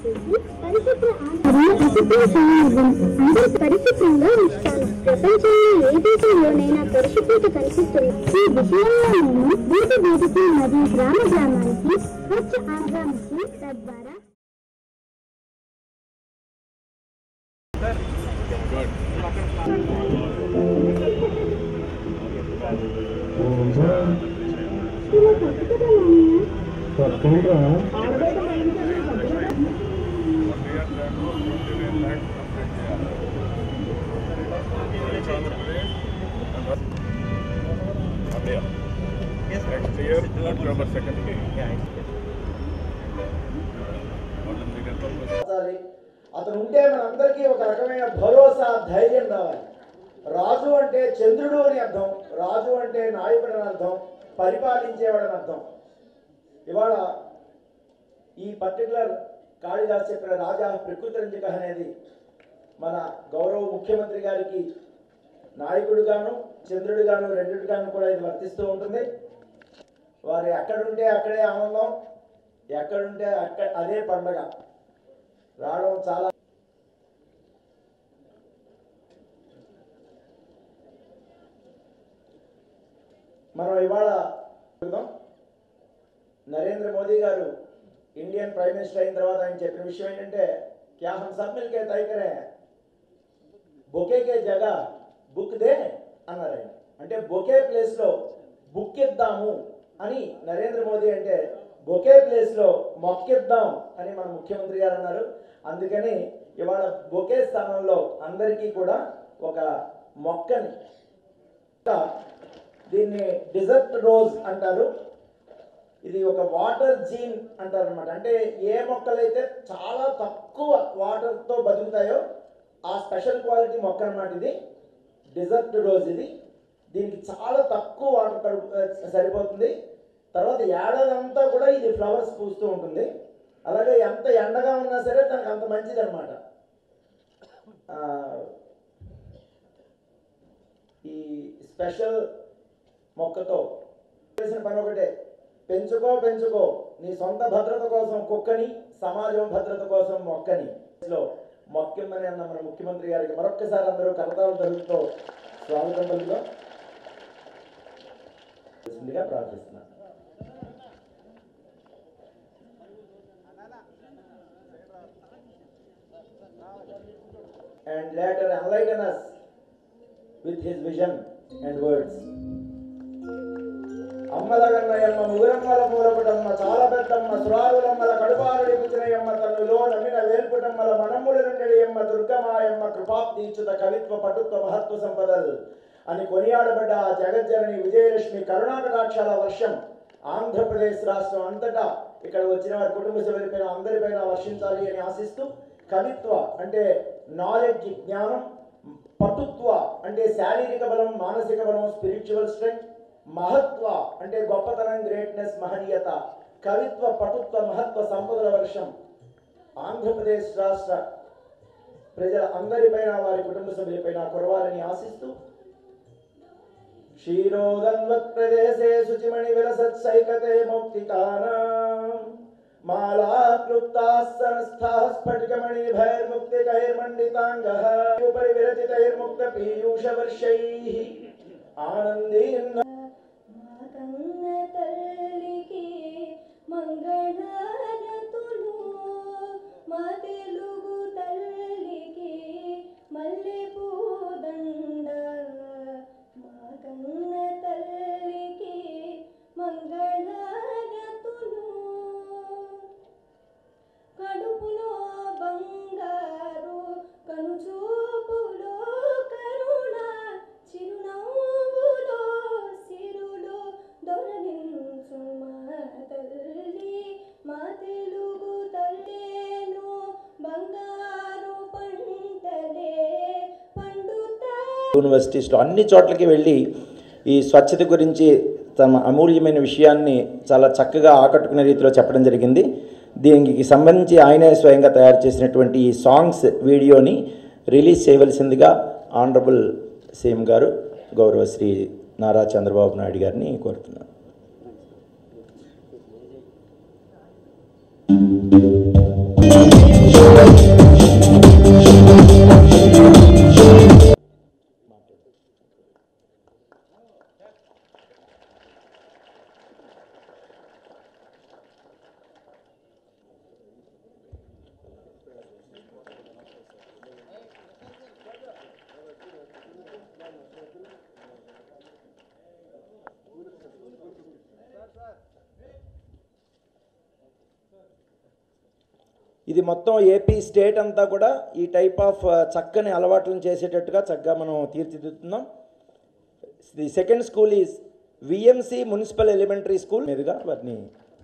చేసి పరిశుభ్ర ఆహారం అశుభ్ర సమాజం అందరూ పరిశుభ్రంగా ఉంచుతాను ప్రపంచంలో ఏ దేశంలోనైనా పరిశుభ్రత కనిపిస్తుంది ఈ విషయంలో నేను వీధి వీధికి మరియు గ్రామ గ్రామానికి స్వచ్ఛ ఆంధ్ర మిషన్ తద్వారా ఇలా తప్పుతుందా Next year, October second. మార్చాలి అతను ఉంటే మనందరికీ ఒక రకమైన భరోసా ధైర్యం రావాలి రాజు అంటే చంద్రుడు అని అర్థం రాజు అంటే నాయకుడు అని అర్థం పరిపాలించేవాడు అని అర్థం ఇవాళ ఈ పర్టికులర్ కాళిదాస్ చెప్పిన రాజా ప్రకృతి రంజక అనేది మన గౌరవ ముఖ్యమంత్రి గారికి నాయకుడుగాను చంద్రుడిగాను రెండుగాను కూడా ఇది వర్తిస్తూ ఉంటుంది వారు ఎక్కడుంటే అక్కడే ఆనందం ఎక్కడుంటే అక్కడ అదే పండగ రావడం చాలా మనం ఇవాళ చూద్దాం. నరేంద్ర మోదీ గారు ఇండియన్ ప్రైమ్ మినిస్టర్ అయిన తర్వాత ఆయన చెప్పిన విషయం ఏంటంటే క్యా హమ్ సబ్ మిల్కే తై కరే బొకే కే జగ బుక్ దే అన్నారు ఆయన అంటే బొకే ప్లేస్లో బుక్ ఇద్దాము అని నరేంద్ర మోదీ అంటే బొకే ప్లేస్లో మొక్కిద్దాం అని మన ముఖ్యమంత్రి గారు అన్నారు అందుకని ఇవాళ బొకే స్థానంలో అందరికీ కూడా ఒక మొక్కని ఇంకా దీన్ని డిజర్ట్ రోజ్ అంటారు ఇది ఒక వాటర్ జీన్ అంటారు అనమాట అంటే ఏ మొక్కలైతే చాలా తక్కువ వాటర్తో బతుకుతాయో ఆ స్పెషల్ క్వాలిటీ మొక్క అన్నమాట ఇది డిజర్ట్ రోజ్ ఇది దీనికి చాలా తక్కువ వాటర్ కడుపు సరిపోతుంది తర్వాత ఏడాది అంతా కూడా ఇది ఫ్లవర్స్ పూస్తూ ఉంటుంది అలాగే ఎంత ఎండగా ఉన్నా సరే తనకు అంత మంచిది అనమాట ఈ స్పెషల్ మొక్కతో చేసిన పని ఒకటే పెంచుకో పెంచుకో నీ సొంత భద్రత కోసం కుక్కని సమాజం భద్రత కోసం మొక్కని లో మొక్కమని అన్న మన ముఖ్యమంత్రి గారికి మరొక్కసారి అందరూ కరతాల తలుపుతో స్వాగతం పలుకుదాం చేసిందిగా ప్రార్థిస్తున్నాను and later enlighten us with his vision and words. అమ్మల గన్నయమ్మ ముగురమ్మల మూలపుటమ్మ చాలా పెద్దమ్మ సురారులమ్మల కడుపారుడి పుచ్చినయమ్మ తన్నులో నమ్మిన వేల్పుటమ్మల మనమ్ముడి నుండియమ్మ దుర్గమాయమ్మ కృపాప్తీచుత కవిత్వ పటుత్వ మహత్వ సంపదలు అని కొనియాడబడ్డ ఆ జగజ్జనని విజయలక్ష్మి కరుణాకటాక్షాల వర్షం ఆంధ్రప్రదేశ్ రాష్ట్రం అంతటా ఇక్కడ వచ్చిన వారి కుటుంబ సభ్యులపైన అందరిపైన వర్షించాలి అని ఆశిస్తూ కవిత్వ అంటే నాలెడ్జ్ జ్ఞానం పటుత్వ అంటే శారీరక బలం మానసిక బలం స్పిరిచువల్ స్ట్రెంగ్త్ మహత్వ అంటే గొప్పతనం గ్రేట్నెస్ మహనీయత కవిత్వ పటుత్వ మహత్వ సంపదల వర్షం ఆంధ్రప్రదేశ్ రాష్ట్ర ప్రజల అందరిపైన వారి కుటుంబ సభ్యులపైన కురవాలని ఆశిస్తూ క్షీరోదన్వత్ ప్రదేశే శుచిమణి విలసత్ సైకతే మౌక్తికానాం మాలాక్లుప్తాస్సనస్థాः स्फटिकमणिभैर्मुक्तिकैर्मण्डिताङ्गः उपरि विरचितैर्मुक्तपीयूषवर्षैः आनन्देन మా కన్న తల్లికి మంగళారతులు మా తెలుగు తల్లికి మల్లెపూదండ మా కన్న తల్లికి మంగళారతులు కడుపులో బంగారు కనుచూపులో కరుణ చిరునవ్వులో సిరులు దొరలించు మా తల్లి మా తెలుగు తల్లేను బంగారు పంటలే పండుతా యూనివర్సిటీస్లో అన్ని చోట్లకి వెళ్ళి ఈ స్వచ్ఛత గురించి తమ అమూల్యమైన విషయాన్ని చాలా చక్కగా ఆకట్టుకునే రీతిలో చెప్పడం జరిగింది దీనికి సంబంధించి ఆయనే స్వయంగా తయారు చేసినటువంటి ఈ సాంగ్స్ వీడియోని రిలీజ్ చేయవలసిందిగా ఆనరబుల్ సీఎం గారు గౌరవ శ్రీ నారా చంద్రబాబు నాయుడు గారిని కోరుతున్నాను మా ఇది మొత్తం ఏపీ స్టేట్ అంతా కూడా ఈ టైప్ ఆఫ్ ఆ, చక్కని అలవాట్లను చేసేటట్టుగా చక్కగా మనం తీర్చిదిద్దుతున్నాం the second school is VMC municipal elementary school మీదుగా వాటిని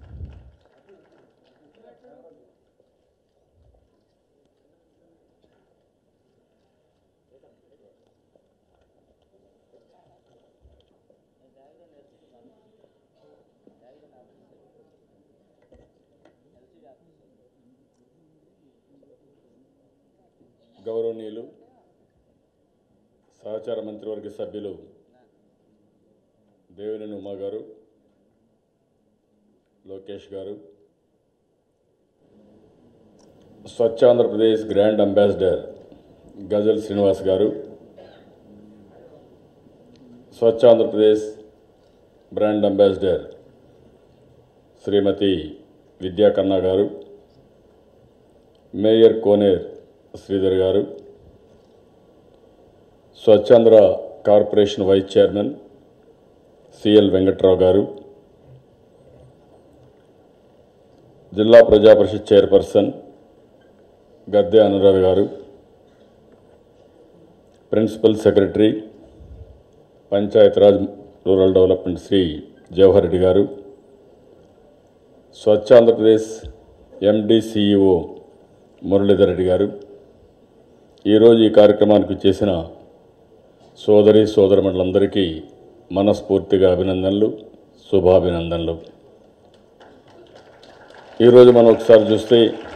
గౌరవనీయులు సహచార మంత్రివర్గ సభ్యులు దేవినేని ఉమా గారు లోకేష్ గారు స్వచ్ఛ ఆంధ్రప్రదేశ్ గ్రాండ్ అంబాసిడర్ గజల్ శ్రీనివాస్ గారు స్వచ్ఛ ఆంధ్రప్రదేశ్ బ్రాండ్ అంబాసిడర్ శ్రీమతి విద్యా కన్నా గారు మేయర్ కోనేర్ శ్రీధర్ గారు Swachhandhra corporation vice chairman CL Venkatrao గారు జిల్లా ప్రజా పరిషత్ చైర్పర్సన్ గద్దె అనురాధ గారు principal secretary Panchayati Raj rural development Shri Jawahar Reddy గారు స్వచ్ఛ ఆంధ్రప్రదేశ్ ఎండి సిఇఓ మురళీధర్ రెడ్డి గారు ఈరోజు ఈ కార్యక్రమానికి చేసిన సోదరి సోదరమండలందరికీ మనస్ఫూర్తిగా అభినందనలు శుభాభినందనలు ఈరోజు మనం ఒకసారి చూస్తే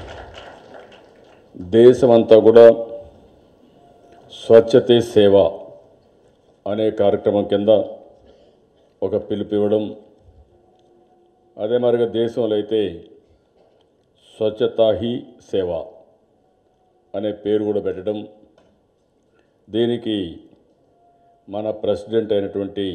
దేశమంతా కూడా స్వచ్ఛతే సేవ అనే కార్యక్రమం కింద ఒక పిలుపు ఇవ్వడం అదే మరిగా దేశంలో అయితే స్వచ్ఛతా హీ సేవ అనే పేరు కూడా పెట్టడం దీనికి మన ప్రెసిడెంట్ అయినటువంటి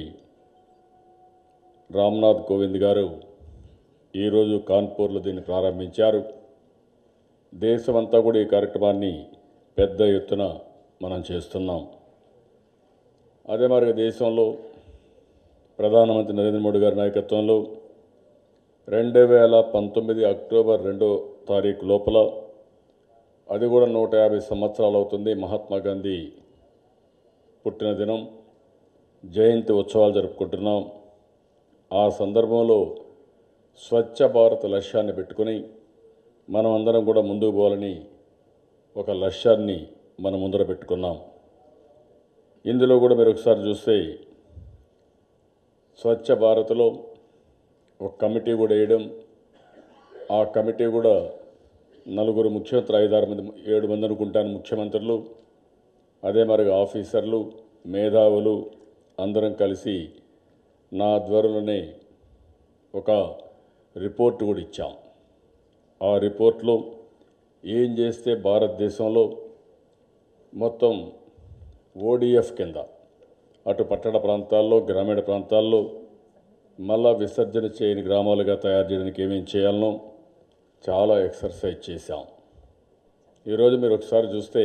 రామ్నాథ్ కోవింద్ గారు ఈరోజు కాన్పూర్లో దీన్ని ప్రారంభించారు దేశమంతా కూడా ఈ కార్యక్రమాన్ని పెద్ద ఎత్తున మనం చేస్తున్నాం అదే మరి దేశంలో ప్రధానమంత్రి నరేంద్ర మోడీ గారి నాయకత్వంలో రెండు వేల పంతొమ్మిది అక్టోబర్ రెండో తారీఖు లోపల అది కూడా నూట యాభై సంవత్సరాలు అవుతుంది మహాత్మా గాంధీ పుట్టిన దినం జయంతి ఉత్సవాలు జరుపుకుంటున్నాం ఆ సందర్భంలో స్వచ్ఛ భారత్ లక్ష్యాన్ని పెట్టుకుని మనం అందరం కూడా ముందుకు పోవాలని ఒక లక్ష్యాన్ని మనం ముందర పెట్టుకున్నాం ఇందులో కూడా మీరు ఒకసారి చూస్తే స్వచ్ఛ భారత్లో ఒక కమిటీ కూడా వేయడం ఆ కమిటీ కూడా నలుగురు ముఖ్యమంత్రి ఐదారు మంది ఏడు మంది అనుకుంటాను ముఖ్యమంత్రులు అదే మరి ఆఫీసర్లు మేధావులు అందరం కలిసి నా ఆధ్వర్యంలోనే ఒక రిపోర్ట్ కూడా ఇచ్చాం ఆ రిపోర్ట్లో ఏం చేస్తే భారతదేశంలో మొత్తం ఓడిఎఫ్ కింద అటు పట్టణ ప్రాంతాల్లో గ్రామీణ ప్రాంతాల్లో మళ్ళా విసర్జన చేయని గ్రామాలుగా తయారు చేయడానికి ఏమేం చేయాలనో చాలా ఎక్సర్సైజ్ చేశాం ఈరోజు మీరు ఒకసారి చూస్తే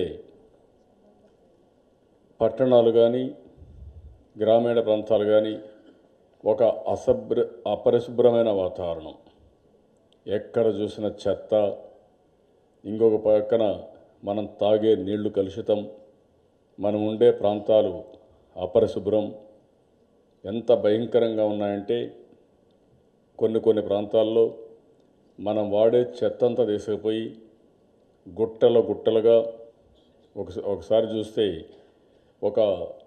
పట్టణాలు కానీ గ్రామీణ ప్రాంతాలు కానీ ఒక అసభ్ర అపరిశుభ్రమైన వాతావరణం ఎక్కడ చూసిన చెత్త ఇంకొక పక్కన మనం తాగే నీళ్లు కలుషితం మనం ఉండే ప్రాంతాలు అపరిశుభ్రం ఎంత భయంకరంగా ఉన్నాయంటే కొన్ని కొన్ని ప్రాంతాల్లో మనం వాడే చెత్త అంతా తీసుకుపోయి గుట్టల గుట్టలుగా ఒక ఒకసారి చూస్తే ఒక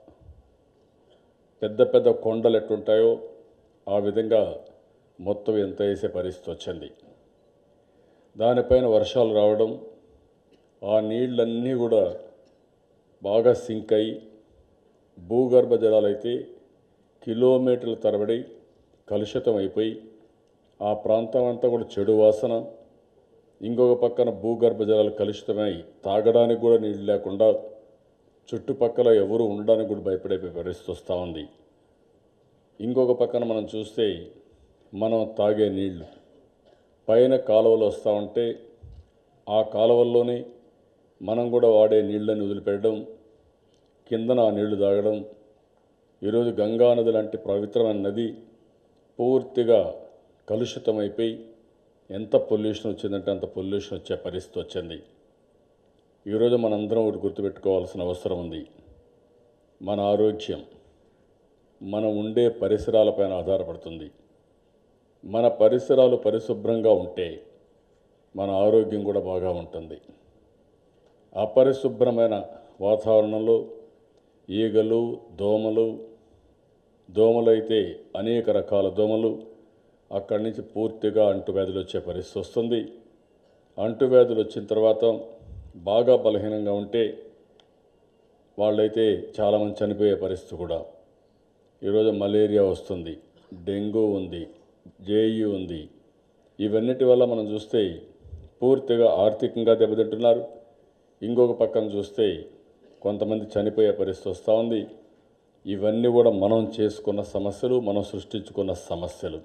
పెద్ద పెద్ద కొండలు ఎట్టుంటాయో ఆ విధంగా మొత్తం ఎంత వేసే పరిస్థితి వచ్చింది దానిపైన వర్షాలు రావడం ఆ నీళ్ళన్నీ కూడా బాగా సింక్ అయి భూగర్భ జలాలైతే కిలోమీటర్ల తరబడి కలుషితం అయిపోయి ఆ ప్రాంతం అంతా కూడా చెడు వాసన ఇంకొక పక్కన భూగర్భ జలాలు కలుషితమై తాగడానికి కూడా నీళ్ళు లేకుండా చుట్టుపక్కల ఎవరు ఉండడానికి కూడా భయపడే పరిస్థితి వస్తూ ఉంది ఇంకొక పక్కన మనం చూస్తే మనం తాగే నీళ్లు పైన కాలువలు వస్తూ ఉంటే ఆ కాలువల్లోనే మనం కూడా వాడే నీళ్ళని వదిలిపెట్టడం కిందన ఆ నీళ్లు తాగడం ఈరోజు గంగా నది లాంటి పవిత్రమైన నది పూర్తిగా కలుషితమైపోయి ఎంత పొల్యూషన్ వచ్చిందంటే అంత పొల్యూషన్ వచ్చే పరిస్థితి వచ్చింది ఈరోజు మనందరం ఒకటి గుర్తుపెట్టుకోవాల్సిన అవసరం ఉంది మన ఆరోగ్యం మనం ఉండే పరిసరాలపైన ఆధారపడుతుంది మన పరిసరాలు పరిశుభ్రంగా ఉంటే మన ఆరోగ్యం కూడా బాగా ఉంటుంది అపరిశుభ్రమైన వాతావరణంలో ఈగలు దోమలు దోమలైతే అనేక రకాల దోమలు అక్కడి నుంచి పూర్తిగా అంటువ్యాధులు వచ్చే పరిస్థితి వస్తుంది అంటువ్యాధులు వచ్చిన తర్వాత బాగా బలహీనంగా ఉంటే వాళ్ళైతే చాలామంది చనిపోయే పరిస్థితి కూడా ఈరోజు మలేరియా వస్తుంది డెంగ్యూ ఉంది జేఈ ఉంది ఇవన్నిటి వల్ల మనం చూస్తే పూర్తిగా ఆర్థికంగా దెబ్బతింటున్నారు ఇంకొక పక్కన చూస్తే కొంతమంది చనిపోయే పరిస్థితి వస్తూ ఉంది ఇవన్నీ కూడా మనం చేసుకున్న సమస్యలు మనం సృష్టించుకున్న సమస్యలు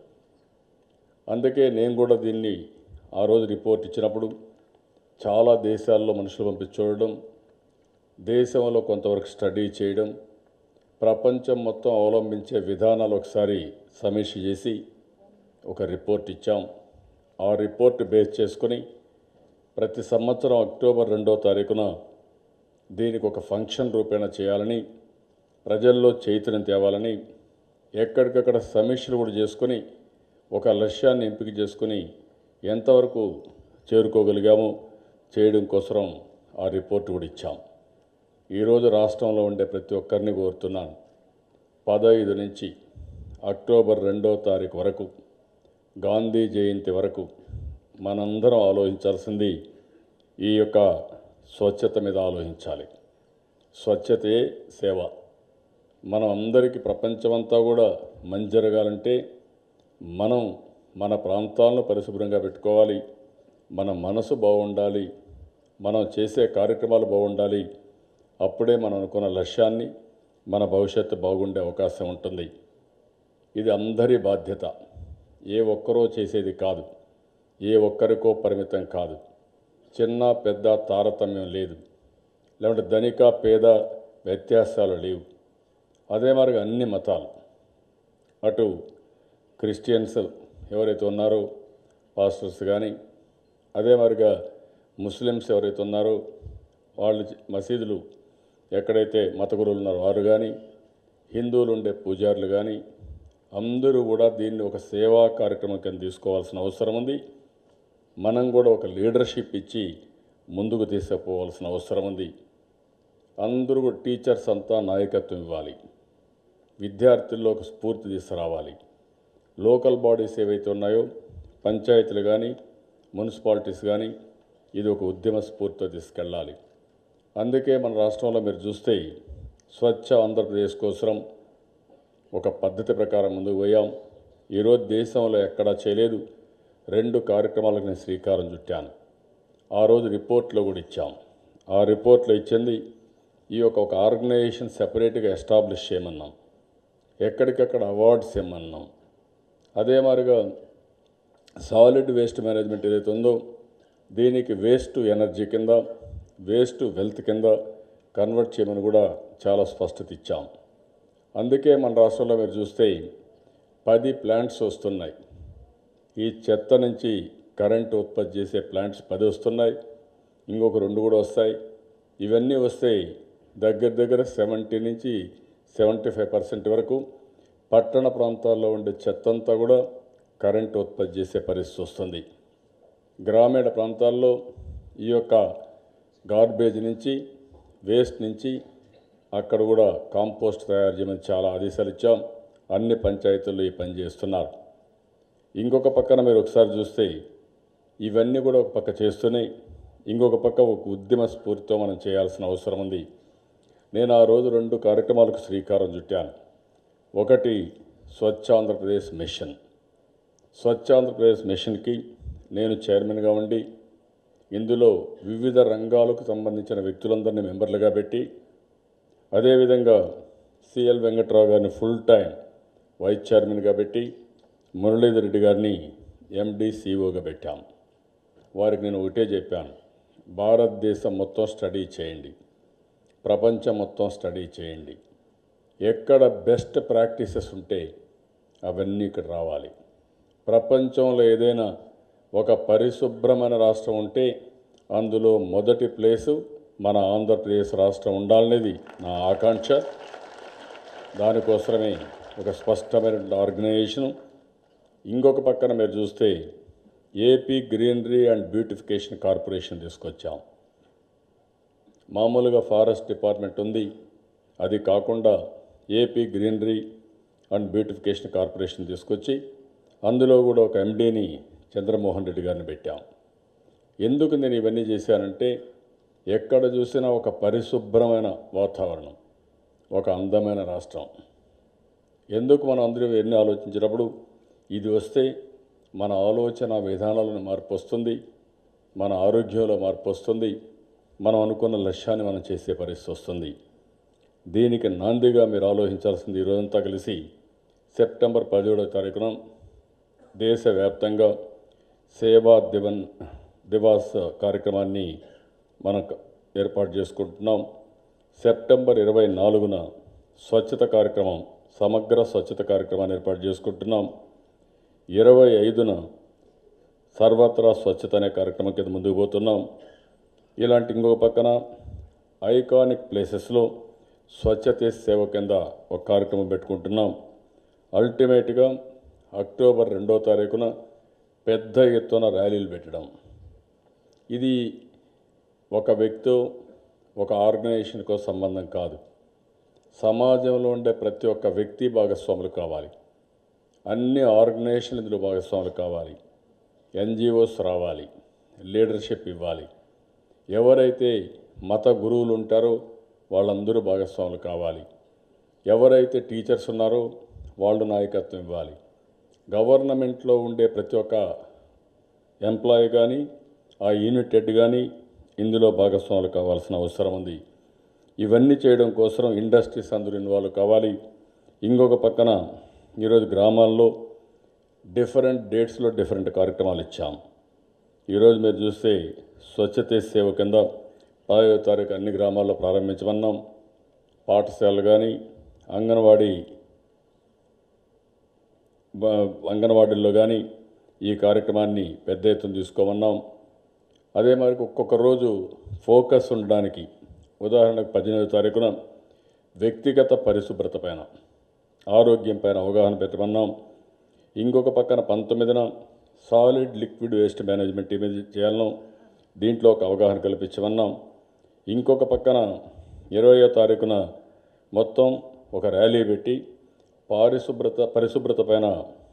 అందుకే నేను కూడా దీన్ని ఆ రోజు రిపోర్ట్ ఇచ్చినప్పుడు చాలా దేశాల్లో మనుషులు పంపించి చూడడం దేశంలో కొంతవరకు స్టడీ చేయడం ప్రపంచం మొత్తం అవలంబించే విధానాలు ఒకసారి సమీక్ష చేసి ఒక రిపోర్ట్ ఇచ్చాం ఆ రిపోర్ట్ బేస్ చేసుకొని ప్రతి సంవత్సరం అక్టోబర్ రెండో తారీఖున దీనికి ఒక ఫంక్షన్ రూపేణ చేయాలని ప్రజల్లో చైతన్యం తేవాలని ఎక్కడికక్కడ సమీక్షలు కూడా చేసుకొని ఒక లక్ష్యాన్ని ఎంపిక చేసుకొని ఎంతవరకు చేరుకోగలిగామో చేయడం కోసం ఆ రిపోర్ట్ కూడా ఇచ్చాం ఈరోజు రాష్ట్రంలో ఉండే ప్రతి ఒక్కరిని కోరుతున్నాను పదహైదు నుంచి అక్టోబర్ రెండో తారీఖు వరకు గాంధీ జయంతి వరకు మనందరం ఆలోచించాల్సింది ఈ యొక్క స్వచ్ఛత మీద ఆలోచించాలి స్వచ్ఛతే సేవ మనం అందరికీ ప్రపంచమంతా కూడా మంచి జరగాలంటే మనం మన ప్రాంతాలను పరిశుభ్రంగా పెట్టుకోవాలి మన మనసు బాగుండాలి మనం చేసే కార్యక్రమాలు బాగుండాలి అప్పుడే మనం అనుకున్న లక్ష్యాన్ని మన భవిష్యత్తు బాగుండే అవకాశం ఉంటుంది ఇది అందరి బాధ్యత ఏ ఒక్కరో చేసేది కాదు ఏ ఒక్కరికో పరిమితం కాదు చిన్న పెద్ద తారతమ్యం లేదు లేకుంటే ధనిక పేద వ్యత్యాసాలు లేవు అదే మరి అన్ని మతాలు అటు క్రిస్టియన్స్ ఎవరైతే ఉన్నారో పాస్టర్స్ కానీ అదే మరిగా ముస్లిమ్స్ ఎవరైతే ఉన్నారో వాళ్ళు మసీదులు ఎక్కడైతే మత గురువులు ఉన్నారో వారు కానీ హిందువులు ఉండే పూజారులు కానీ అందరూ కూడా దీన్ని ఒక సేవా కార్యక్రమం కింద తీసుకోవాల్సిన అవసరం ఉంది మనం కూడా ఒక లీడర్షిప్ ఇచ్చి ముందుకు తీసుకుపోవాల్సిన అవసరం ఉంది అందరూ కూడా టీచర్స్ అంతా నాయకత్వం ఇవ్వాలి విద్యార్థుల్లో ఒక స్ఫూర్తి తీసుకురావాలి లోకల్ బాడీస్ ఏవైతే ఉన్నాయో పంచాయతీలు కానీ మున్సిపాలిటీస్ కానీ ఇది ఒక ఉద్యమ స్ఫూర్తితో తీసుకెళ్ళాలి అందుకే మన రాష్ట్రంలో మీరు చూస్తే స్వచ్ఛ ఆంధ్రప్రదేశ్ కోసం ఒక పద్ధతి ప్రకారం ముందుకు పోయాం ఈరోజు దేశంలో ఎక్కడా చేయలేదు రెండు కార్యక్రమాలకు నేను శ్రీకారం చుట్టాను ఆ రోజు రిపోర్ట్లో కూడా ఇచ్చాం ఆ రిపోర్ట్లో ఇచ్చింది ఈ యొక్క ఒక ఆర్గనైజేషన్ సెపరేట్గా ఎస్టాబ్లిష్ చేయమన్నాం ఎక్కడికక్కడ అవార్డ్స్ ఇమ్మన్నాం అదే మాదిరిగా సాలిడ్ వేస్ట్ మేనేజ్మెంట్ ఏదైతే ఉందో దీనికి వేస్ట్ ఎనర్జీ కింద వేస్ట్ వెల్త్ కింద కన్వర్ట్ చేయమని కూడా చాలా స్పష్టత ఇచ్చాం అందుకే మన రాష్ట్రంలో మీరు చూస్తే పది ప్లాంట్స్ వస్తున్నాయి ఈ చెత్త నుంచి కరెంట్ ఉత్పత్తి చేసే ప్లాంట్స్ పది వస్తున్నాయి ఇంకొక రెండు కూడా వస్తాయి ఇవన్నీ వస్తే దగ్గర దగ్గర సెవెంటీ నుంచి సెవెంటీ ఫైవ్ పర్సెంట్ వరకు పట్టణ ప్రాంతాల్లో ఉండే చెత్త అంతా కూడా కరెంట్ ఉత్పత్తి చేసే పరిస్థితి వస్తుంది గ్రామీణ ప్రాంతాల్లో ఈ యొక్క గార్బేజ్ నుంచి వేస్ట్ నుంచి అక్కడ కూడా కాంపోస్ట్ తయారు చేయమని చాలా ఆదేశాలు ఇచ్చాం అన్ని పంచాయతీల్లో ఈ పని చేస్తున్నారు ఇంకొక పక్కన మీరు ఒకసారి చూస్తే ఇవన్నీ కూడా ఒక పక్క చేస్తున్నాయి ఇంకొక పక్క ఒక ఉద్యమ స్ఫూర్తితో మనం చేయాల్సిన అవసరం ఉంది నేను ఆ రోజు రెండు కార్యక్రమాలకు శ్రీకారం చుట్టాను ఒకటి స్వచ్ఛ ఆంధ్రప్రదేశ్ మిషన్ స్వచ్ఛ ఆంధ్రప్రదేశ్ మిషన్కి నేను చైర్మన్గా ఉండి ఇందులో వివిధ రంగాలకు సంబంధించిన వ్యక్తులందరినీ మెంబర్లుగా పెట్టి అదేవిధంగా సిఎల్ వెంకట్రావు గారిని ఫుల్ టైం వైస్ చైర్మన్గా పెట్టి మురళీధర్ రెడ్డి గారిని ఎండి సిఓగా పెట్టాం వారికి నేను ఒకటే చెప్పాను భారతదేశం మొత్తం స్టడీ చేయండి ప్రపంచం మొత్తం స్టడీ చేయండి ఎక్కడ బెస్ట్ ప్రాక్టీసెస్ ఉంటే అవన్నీ ఇక్కడ రావాలి ప్రపంచంలో ఏదైనా ఒక పరిశుభ్రమైన రాష్ట్రం ఉంటే అందులో మొదటి ప్లేసు మన ఆంధ్రప్రదేశ్ రాష్ట్రం ఉండాలనేది నా ఆకాంక్ష దానికోసమే ఒక స్పష్టమైన ఆర్గనైజేషను ఇంకొక పక్కన మీరు చూస్తే AP greenery and beautification corporation తీసుకొచ్చాం మామూలుగా ఫారెస్ట్ డిపార్ట్మెంట్ ఉంది అది కాకుండా AP greenery and beautification corporation తీసుకొచ్చి అందులో కూడా ఒక ఎండీని చంద్రమోహన్ రెడ్డి గారిని పెట్టాం ఎందుకు నేను ఇవన్నీ చేశానంటే ఎక్కడ చూసినా ఒక పరిశుభ్రమైన వాతావరణం ఒక అందమైన రాష్ట్రం ఎందుకు మనం అందరూ ఎన్ని ఆలోచించినప్పుడు ఇది వస్తే మన ఆలోచన విధానాలను మార్పు వస్తుంది మన ఆరోగ్యంలో మార్పు వస్తుంది మనం అనుకున్న లక్ష్యాన్ని మనం చేసే పరిస్థితి వస్తుంది దీనికి నాందిగా మీరు ఆలోచించాల్సింది ఈ రోజంతా కలిసి సెప్టెంబర్ పదిహేడవ తారీఖున దేశవ్యాప్తంగా సేవా దివన్ దివాస్ కార్యక్రమాన్ని మనం ఏర్పాటు చేసుకుంటున్నాం సెప్టెంబర్ ఇరవై నాలుగున స్వచ్ఛత కార్యక్రమం సమగ్ర స్వచ్ఛత కార్యక్రమాన్ని ఏర్పాటు చేసుకుంటున్నాం ఇరవై ఐదున సర్వత్రా స్వచ్ఛత అనే కార్యక్రమం కింద ముందుకు పోతున్నాం ఇలాంటి ఇంకొక పక్కన ఐకానిక్ ప్లేసెస్లో స్వచ్ఛతే సేవ కింద ఒక కార్యక్రమం పెట్టుకుంటున్నాం అల్టిమేట్గా అక్టోబర్ రెండో తారీఖున పెద్ద ఎత్తున ర్యాలీలు పెట్టడం ఇది ఒక వ్యక్తి ఒక ఆర్గనైజేషన్కో సంబంధం కాదు సమాజంలో ఉండే ప్రతి ఒక్క వ్యక్తి భాగస్వాములు కావాలి అన్ని ఆర్గనైజేషన్లు ఇందులో భాగస్వాములు కావాలి ఎన్జిఓస్ రావాలి లీడర్షిప్ ఇవ్వాలి ఎవరైతే మత గురువులు ఉంటారో వాళ్ళందరూ భాగస్వాములు కావాలి ఎవరైతే టీచర్స్ ఉన్నారో వాళ్ళు నాయకత్వం ఇవ్వాలి గవర్నమెంట్లో ఉండే ప్రతి ఒక్క ఎంప్లాయీ కానీ ఆ యూనిట్ హెడ్ కానీ ఇందులో భాగస్వాములు కావాల్సిన అవసరం ఉంది ఇవన్నీ చేయడం కోసం ఇండస్ట్రీస్ అందరూ ఇన్వాల్వ్ కావాలి ఇంకొక పక్కన ఈరోజు గ్రామాల్లో డిఫరెంట్ డేట్స్లో డిఫరెంట్ కార్యక్రమాలు ఇచ్చాం ఈరోజు మీరు చూస్తే స్వచ్ఛతే సేవ కింద పదవ తారీఖు అన్ని గ్రామాల్లో ప్రారంభించమన్నాం పాఠశాలలు కానీ అంగన్వాడీ బ- అంగన్వాడీల్లో కానీ ఈ కార్యక్రమాన్ని పెద్ద ఎత్తున తీసుకోమన్నాం అదే మరి ఒక్కొక్క రోజు ఫోకస్ ఉండడానికి ఉదాహరణకు పద్దెనిమిదో తారీఖున వ్యక్తిగత పరిశుభ్రత పైన ఆరోగ్యం పైన అవగాహన పెట్టమన్నాం ఇంకొక పక్కన పంతొమ్మిదిన సాలిడ్ లిక్విడ్ వేస్ట్ మేనేజ్మెంట్ మీద చేయాలను దీంట్లో ఒక అవగాహన కల్పించమన్నాం ఇంకొక పక్కన ఇరవయో తారీఖున మొత్తం ఒక ర్యాలీ పెట్టి పారిశుభ్రత పరిశుభ్రత పైన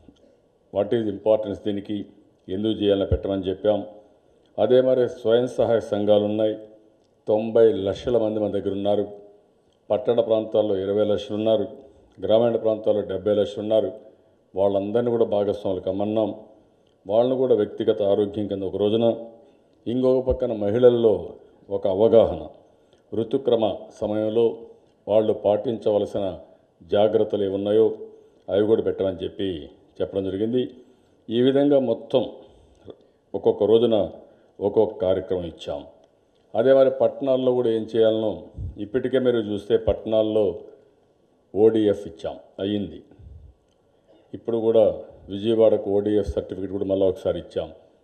వాట్ ఈజ్ ఇంపార్టెన్స్ దీనికి ఎందుకు చేయాలని పెట్టమని చెప్పాం అదే మరి స్వయం సహాయ సంఘాలు ఉన్నాయి తొంభై లక్షల మంది మన దగ్గర ఉన్నారు పట్టణ ప్రాంతాల్లో ఇరవై లక్షలు ఉన్నారు గ్రామీణ ప్రాంతాల్లో డెబ్బై లక్షలు ఉన్నారు వాళ్ళందరినీ కూడా భాగస్వాములు కమ్మన్నాం వాళ్ళను కూడా వ్యక్తిగత ఆరోగ్యం కింద ఒక రోజున ఇంకొక పక్కన మహిళల్లో ఒక అవగాహన ఋతుక్రమ సమయంలో వాళ్ళు పాటించవలసిన జాగ్రత్తలు ఏమి ఉన్నాయో అవి కూడా పెట్టమని చెప్పి చెప్పడం జరిగింది ఈ విధంగా మొత్తం ఒక్కొక్క రోజున ఒక్కొక్క కార్యక్రమం ఇచ్చాం అదే మరి పట్టణాల్లో కూడా ఏం చేయాలనో ఇప్పటికే మీరు చూస్తే పట్టణాల్లో ఓడిఎఫ్ ఇచ్చాం అయ్యింది ఇప్పుడు కూడా విజయవాడకు ఓడిఎఫ్ సర్టిఫికేట్ కూడా మళ్ళీ ఒకసారి ఇచ్చాం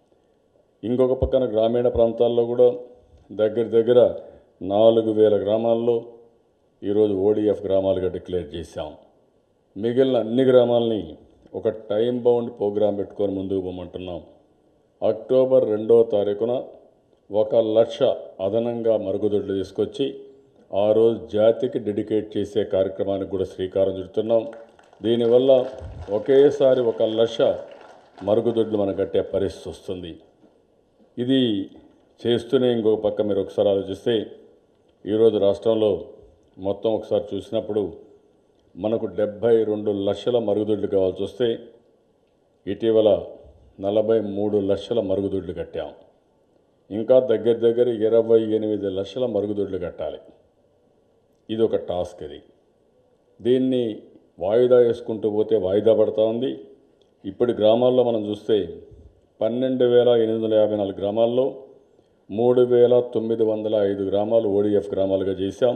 ఇంకొక పక్కన గ్రామీణ ప్రాంతాల్లో కూడా దగ్గర దగ్గర నాలుగు వేల గ్రామాల్లో ఈరోజు ఓడిఎఫ్ గ్రామాలుగా డిక్లేర్ చేశాం మిగిలిన అన్ని గ్రామాలని ఒక టైం బౌండ్ ప్రోగ్రాం పెట్టుకొని ముందుకు పోమంటున్నాం అక్టోబర్ రెండవ తారీఖున ఒక లక్ష అదనంగా మరుగుదొడ్లు తీసుకొచ్చి ఆ రోజు జాతికి డెడికేట్ చేసే కార్యక్రమానికి కూడా శ్రీకారం చుడుతున్నాం దీనివల్ల ఒకేసారి ఒక లక్ష మరుగుదొడ్లు మనం కట్టే పరిస్థితి వస్తుంది ఇది చేస్తూనే ఇంకొక పక్క మీరు ఒకసారి ఆలోచిస్తే ఈరోజు రాష్ట్రంలో మొత్తం ఒకసారి చూసినప్పుడు మనకు డెబ్భై రెండు లక్షల మరుగుదొడ్లు కావాల్సి వస్తే ఇటీవల నలభై మూడు లక్షల మరుగుదొడ్లు కట్టాం ఇంకా దగ్గర దగ్గర ఇరవై ఎనిమిది లక్షల మరుగుదొడ్లు కట్టాలి ఇది ఒక టాస్క్ ఇది దీన్ని వాయిదా వేసుకుంటూ పోతే వాయిదా పడతా ఉంది ఇప్పటి గ్రామాల్లో మనం చూస్తే పన్నెండు వేల ఎనిమిది వందల యాభై నాలుగు గ్రామాల్లో మూడు వేల తొమ్మిది వందల ఐదు గ్రామాలు ఓడిఎఫ్ గ్రామాలుగా చేశాం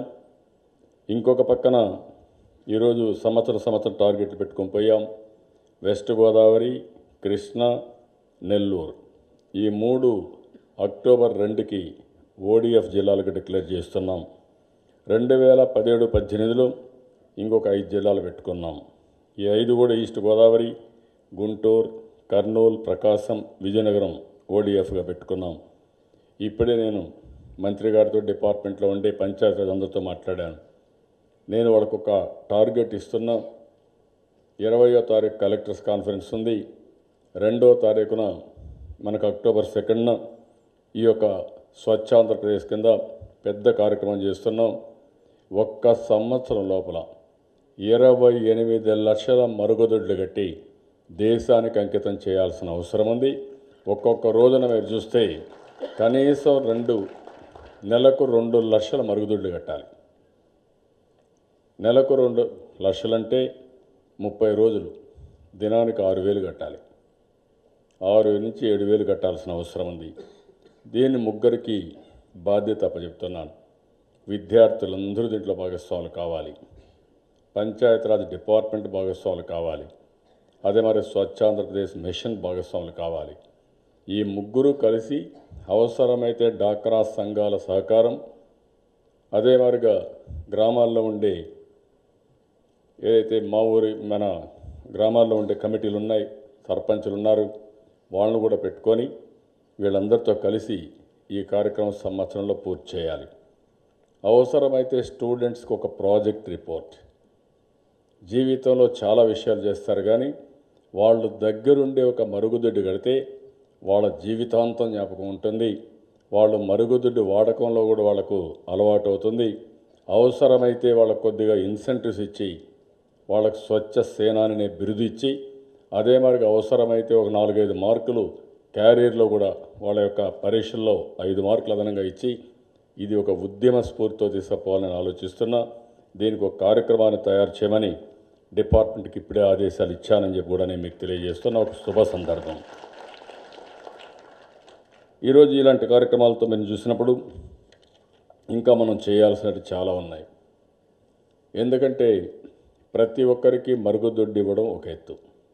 ఇంకొక పక్కన ఈరోజు సంవత్సరం సంవత్సరం టార్గెట్లు పెట్టుకొని పోయాం వెస్ట్ గోదావరి కృష్ణా నెల్లూరు ఈ మూడు అక్టోబర్ రెండుకి ఓడిఎఫ్ జిల్లాలకు డిక్లేర్ చేస్తున్నాం రెండు వేల పదిహేడు పద్దెనిమిదిలో ఇంకొక ఐదు జిల్లాలు పెట్టుకున్నాం ఈ ఐదు కూడా ఈస్ట్ గోదావరి గుంటూరు కర్నూలు ప్రకాశం విజయనగరం ఓడిఎఫ్గా పెట్టుకున్నాం ఇప్పుడే నేను మంత్రి గారితో డిపార్ట్మెంట్లో ఉండే పంచాయతీరాజ్ అందరితో మాట్లాడాను నేను వాళ్ళకు ఒక టార్గెట్ ఇస్తున్నా ఇరవయో తారీఖు కలెక్టర్స్ కాన్ఫరెన్స్ ఉంది రెండో తారీఖున మనకు అక్టోబర్ సెకండ్న ఈ యొక్క స్వచ్ఛ ఆంధ్రప్రదేశ్ కింద పెద్ద కార్యక్రమం చేస్తున్నాం ఒక్క సంవత్సరం లోపల ఇరవై ఎనిమిది లక్షల మరుగుదొడ్లు కట్టి దేశానికి అంకితం చేయాల్సిన అవసరం ఉంది ఒక్కొక్క రోజున మీరు చూస్తే కనీసం రెండు నెలకు రెండు లక్షల మరుగుదొడ్లు కట్టాలి నెలకు రెండు లక్షలంటే ముప్పై రోజులు దినానికి ఆరు వేలు కట్టాలి ఆరు నుంచి ఏడు వేలు కట్టాల్సిన అవసరం ఉంది దీన్ని ముగ్గురికి బాధ్యత అప్పచెప్తున్నాను విద్యార్థులందరూ దీంట్లో భాగస్వాములు కావాలి పంచాయతీరాజ్ డిపార్ట్మెంట్ భాగస్వాములు కావాలి అదే మరి స్వచ్ఛ ఆంధ్రప్రదేశ్ మిషన్ భాగస్వాములు కావాలి ఈ ముగ్గురు కలిసి అవసరమైతే డాక్రా సంఘాల సహకారం అదే మరిగా గ్రామాల్లో ఉండే ఏదైతే మా ఊరి మన గ్రామాల్లో ఉండే కమిటీలు ఉన్నాయి సర్పంచులు ఉన్నారు వాళ్ళను కూడా పెట్టుకొని వీళ్ళందరితో కలిసి ఈ కార్యక్రమం సంవత్సరంలో పూర్తి చేయాలి అవసరమైతే స్టూడెంట్స్కి ఒక ప్రాజెక్ట్ రిపోర్ట్ జీవితంలో చాలా విషయాలు చేస్తారు కానీ వాళ్ళు దగ్గరుండే ఒక మరుగుదొడ్డి కడితే వాళ్ళ జీవితాంతం జ్ఞాపకం ఉంటుంది వాళ్ళు మరుగుదొడ్డి వాడకంలో కూడా వాళ్ళకు అలవాటు అవుతుంది అవసరమైతే వాళ్ళకు కొద్దిగా ఇన్సెంటివ్స్ ఇచ్చి వాళ్ళకు స్వచ్ఛ సేనాని బిరుదు ఇచ్చి అదే మరి అవసరమైతే ఒక నాలుగైదు మార్కులు క్యారియర్లో కూడా వాళ్ళ యొక్క పరీక్షల్లో ఐదు మార్కులు అదనంగా ఇచ్చి ఇది ఒక ఉద్యమ స్ఫూర్తితో తీసుకుపోవాలని ఆలోచిస్తున్నా దీనికి ఒక కార్యక్రమాన్ని తయారు చేయమని డిపార్ట్మెంట్కి ఇప్పుడే ఆదేశాలు ఇచ్చానని చెప్పి కూడా నేను మీకు తెలియజేస్తున్న ఒక శుభ సందర్భం ఈరోజు ఇలాంటి కార్యక్రమాలతో మేము చూసినప్పుడు ఇంకా మనం చేయాల్సినవి చాలా ఉన్నాయి ఎందుకంటే ప్రతి ఒక్కరికి మరుగుదొడ్డి ఇవ్వడం ఒక ఎత్తు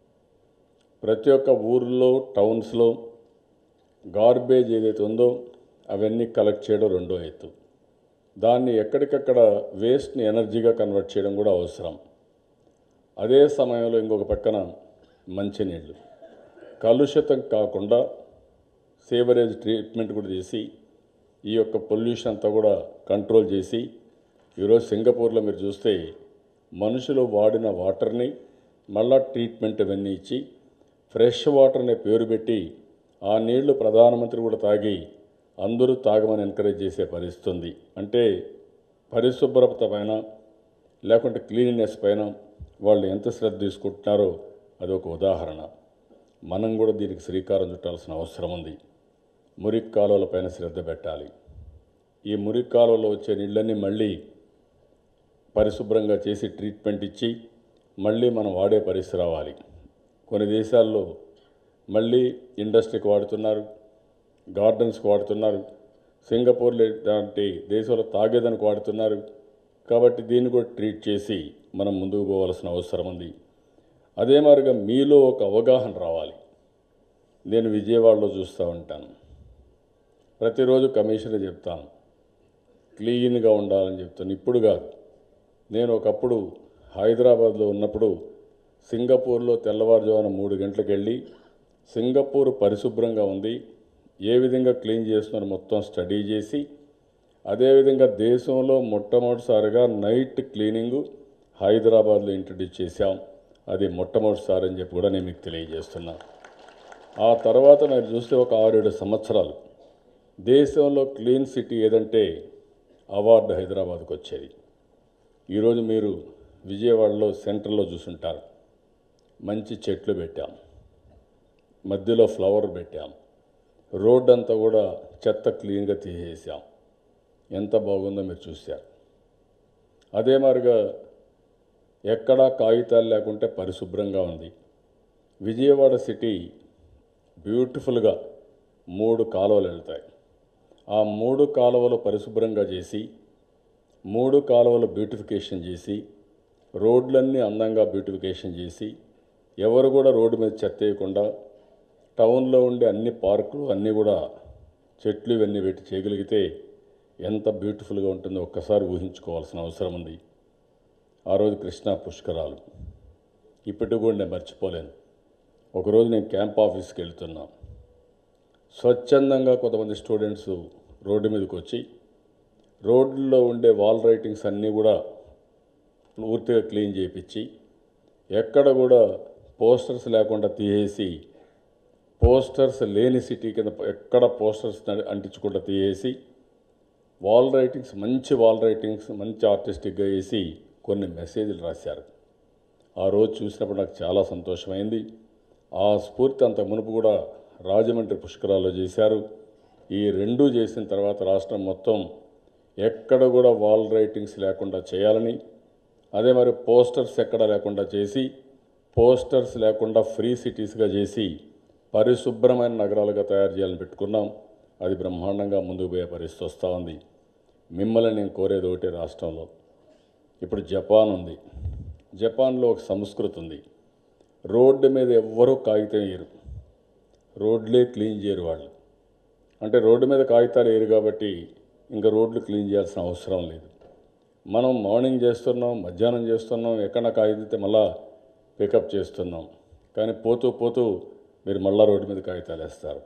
ప్రతి ఒక్క ఊర్లో టౌన్స్లో గార్బేజ్ ఏదైతే ఉందో అవన్నీ కలెక్ట్ చేయడం రెండో ఎత్తు దాన్ని ఎక్కడికక్కడ వేస్ట్ని ఎనర్జీగా కన్వర్ట్ చేయడం కూడా అవసరం అదే సమయంలో ఇంకొక పక్కన మంచినీళ్ళు కలుషితం కాకుండా సేవరేజ్ ట్రీట్మెంట్ కూడా చేసి ఈ యొక్క పొల్యూషన్ అంతా కూడా కంట్రోల్ చేసి ఈరోజు సింగపూర్లో మీరు చూస్తే మనుషులు వాడిన వాటర్ని మళ్ళా ట్రీట్మెంట్ ఇవన్నీ ఇచ్చి ఫ్రెష్ వాటర్ అనే పేరు పెట్టి ఆ నీళ్లు ప్రధానమంత్రి కూడా తాగి అందరూ తాగమని ఎంకరేజ్ చేసే పరిస్థితి ఉంది అంటే పరిశుభ్రత పైన లేకుంటే క్లీనినెస్ పైన వాళ్ళు ఎంత శ్రద్ధ తీసుకుంటున్నారో అదొక ఉదాహరణ మనం కూడా దీనికి శ్రీకారం చుట్టాల్సిన అవసరం ఉంది మురికి కాలువల పైన శ్రద్ధ పెట్టాలి ఈ మురికి కాలువలో వచ్చే నీళ్ళన్నీ మళ్ళీ పరిశుభ్రంగా చేసి ట్రీట్మెంట్ ఇచ్చి మళ్ళీ మనం వాడే పరిస్థితి రావాలి కొన్ని దేశాల్లో మళ్ళీ ఇండస్ట్రీకి వాడుతున్నారు గార్డెన్స్కి వాడుతున్నారు సింగపూర్ లాంటి దేశంలో తాగేదానికి వాడుతున్నారు కాబట్టి దీన్ని కూడా ట్రీట్ చేసి మనం ముందుకు పోవాల్సిన అవసరం ఉంది అదే మాదిరిగా మీలో ఒక అవగాహన రావాలి నేను విజయవాడలో చూస్తూ ఉంటాను ప్రతిరోజు కమిషనర్ చెప్తాను క్లీన్గా ఉండాలని చెప్తాను ఇప్పుడు కాదు నేను ఒకప్పుడు హైదరాబాద్లో ఉన్నప్పుడు సింగపూర్లో తెల్లవారుజామున మూడు గంటలకు వెళ్ళి సింగపూర్ పరిశుభ్రంగా ఉంది ఏ విధంగా క్లీన్ చేస్తున్నారు మొత్తం స్టడీ చేసి అదేవిధంగా దేశంలో మొట్టమొదటిసారిగా నైట్ క్లీనింగు హైదరాబాద్లో ఇంట్రడ్యూస్ చేశాం అది మొట్టమొదటిసారి అని చెప్పి కూడా నేను మీకు తెలియజేస్తున్నా ఆ తర్వాత మీరు చూస్తే ఒక ఆరేడు సంవత్సరాలు దేశంలో క్లీన్ సిటీ ఏదంటే అవార్డు హైదరాబాద్కి వచ్చేది ఈరోజు మీరు విజయవాడలో సెంటర్లో చూసుంటారు మంచి చెట్లు పెట్టాం మధ్యలో ఫ్లవర్ పెట్టాం రోడ్ అంతా కూడా చెత్త క్లీన్గా తీసేసాం ఎంత బాగుందో మీరు చూశారు అదే మాదిరిగా ఎక్కడా కాగితాలు లేకుంటే పరిశుభ్రంగా ఉంది విజయవాడ సిటీ బ్యూటిఫుల్గా మూడు కాలువలు వెళ్తాయి ఆ మూడు కాలువలు పరిశుభ్రంగా చేసి మూడు కాలువలు బ్యూటిఫికేషన్ చేసి రోడ్లన్నీ అందంగా బ్యూటిఫికేషన్ చేసి ఎవరు కూడా రోడ్డు మీద చెత్త వేయకుండా టౌన్లో ఉండే అన్ని పార్కులు అన్నీ కూడా చెట్లు ఇవన్నీ పెట్టి చేయగలిగితే ఎంత బ్యూటిఫుల్గా ఉంటుందో ఒక్కసారి ఊహించుకోవాల్సిన అవసరం ఉంది ఆ రోజు కృష్ణా పుష్కరాలు ఇప్పటికి కూడా నేను మర్చిపోలేను ఒకరోజు నేను క్యాంప్ ఆఫీస్కి వెళ్తున్నా స్వచ్ఛందంగా కొంతమంది స్టూడెంట్స్ రోడ్డు మీదకి వచ్చి రోడ్లలో ఉండే వాల్ రైటింగ్స్ అన్నీ కూడా పూర్తిగా క్లీన్ చేయించి ఎక్కడ కూడా పోస్టర్స్ లేకుండా తీసేసి పోస్టర్స్ లేని సిటీ కింద ఎక్కడ పోస్టర్స్ అంటించకుండా తీసేసి వాల్ రైటింగ్స్ మంచి వాల్ రైటింగ్స్ మంచి ఆర్టిస్టిక్గా వేసి కొన్ని మెసేజ్లు రాశారు ఆ రోజు చూసినప్పుడు నాకు చాలా సంతోషమైంది ఆ స్ఫూర్తి అంత మునుపు కూడా రాజమండ్రి పుష్కరాల్లో చేశారు ఈ రెండూ చేసిన తర్వాత రాష్ట్రం మొత్తం ఎక్కడ కూడా వాల్ రైటింగ్స్ లేకుండా చేయాలని అదే మరి పోస్టర్స్ ఎక్కడ లేకుండా చేసి పోస్టర్స్ లేకుండా ఫ్రీ సిటీస్గా చేసి పరిశుభ్రమైన నగరాలుగా తయారు చేయాలని పెట్టుకున్నాం అది బ్రహ్మాండంగా ముందుకు పోయే పరిస్థితి వస్తూ ఉంది మిమ్మల్ని నేను కోరేది ఒకటి రాష్ట్రంలో ఇప్పుడు జపాన్ ఉంది జపాన్లో ఒక సంస్కృతి ఉంది రోడ్డు మీద ఎవ్వరూ కాగితం వేయరు రోడ్లే క్లీన్ చేయరు వాళ్ళు అంటే రోడ్డు మీద కాగితాలు వేయరు కాబట్టి ఇంకా రోడ్లు క్లీన్ చేయాల్సిన అవసరం లేదు మనం మార్నింగ్ చేస్తున్నాం మధ్యాహ్నం చేస్తున్నాం ఎక్కడ కాగితే మళ్ళా పికప్ చేస్తున్నాం కానీ పోతూ పోతూ మీరు మళ్ళా రోడ్డు మీద కాగితాలు వేస్తారు